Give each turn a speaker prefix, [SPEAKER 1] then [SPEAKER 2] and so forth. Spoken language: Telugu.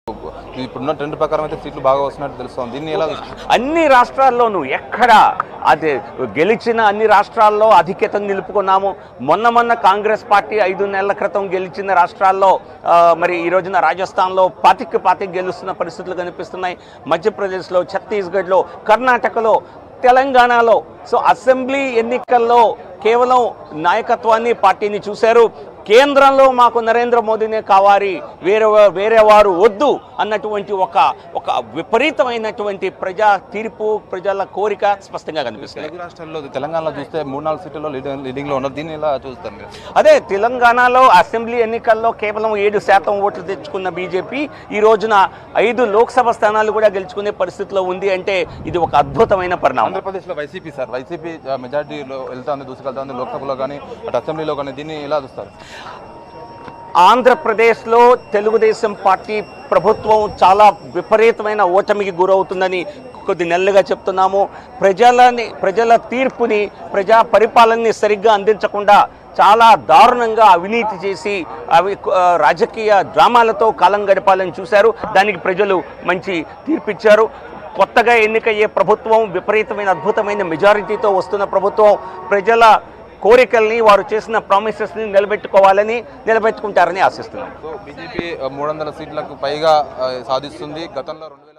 [SPEAKER 1] ఇప్పుడున్న ట్రెండ్ ప్రకారం అయితే సీట్లు బాగా వస్తున్నట్టు తెలుస్తుంది దీన్ని ఎలా చూస్తారు?
[SPEAKER 2] అన్ని రాష్ట్రాల్లోనూ ఎక్కడ అది గెలిచిన అన్ని రాష్ట్రాల్లో అధిక్యతను నిలుపుకున్నాము మొన్న మొన్న కాంగ్రెస్ పార్టీ ఐదు నెలల క్రితం గెలిచిన రాష్ట్రాల్లో ఆ, మరి ఈ రోజున రాజస్థాన్లో పాతికి పాతికి గెలుస్తున్న పరిస్థితులు కనిపిస్తున్నాయి మధ్యప్రదేశ్లో ఛత్తీస్గఢ్లో కర్ణాటకలో తెలంగాణలో సో అసెంబ్లీ ఎన్నికల్లో కేవలం నాయకత్వాన్ని పార్టీని చూశారు కేంద్రంలో మాకు నరేంద్ర మోదీనే కావాలి వేరే వా- వేరే వారు వద్దు అన్నటువంటి ఒక ఒక విపరీతమైనటువంటి ప్రజా తీర్పు ప్రజల కోరిక స్పష్టంగా కనిపిస్తుంది
[SPEAKER 1] తెలుగు రాష్ట్రాల్లో తెలంగాణలో చూస్తే మూడు నాలుగు సీట్లలో లీడింగ్ లీడింగ్లో ఉన్నారు దీన్ని ఎలా చూస్తారు మీరు
[SPEAKER 2] అదే తెలంగాణలో అసెంబ్లీ ఎన్నికల్లో కేవలం ఏడు శాతం ఓట్లు తెచ్చుకున్న బీజేపీ ఈ రోజున ఐదు లోక్సభ స్థానాలు కూడా గెలుచుకునే పరిస్థితిలో ఉంది అంటే ఇది ఒక అద్భుతమైన పరిణామం
[SPEAKER 1] ఆంధ్రప్రదేశ్లో వైసీపీ సార్ వైసీపీ మెజార్టీలో వెళ్తుంది దూసుకెళ్తుంది లోక్సభలో కానీ అటు అసెంబ్లీలో కానీ దీన్ని ఎలా చూస్తారు
[SPEAKER 2] ఆంధ్రప్రదేశ్లో తెలుగుదేశం పార్టీ ప్రభుత్వం చాలా విపరీతమైన ఓటమికి గురవుతుందని కొద్ది నెలలుగా చెప్తున్నాము ప్రజలని ప్రజల తీర్పుని ప్రజా పరిపాలనని సరిగ్గా అందించకుండా చాలా దారుణంగా అవినీతి చేసి అవి ఆ, రాజకీయ డ్రామాలతో కాలం గడపాలని చూశారు దానికి ప్రజలు మంచి తీర్పిచ్చారు కొత్తగా ఎన్నికయ్యే ప్రభుత్వం విపరీతమైన అద్భుతమైన మెజారిటీతో వస్తున్న ప్రభుత్వం ప్రజల కోరికల్ని వారు చేసిన ప్రామిసెస్ని నిలబెట్టుకోవాలని నిలబెట్టుకుంటారని ఆశిస్తున్నాం
[SPEAKER 1] సో బీజేపీ మూడు వందల సీట్లకు పైగా ఆ, సాధిస్తుంది గతంలో రెండు వేల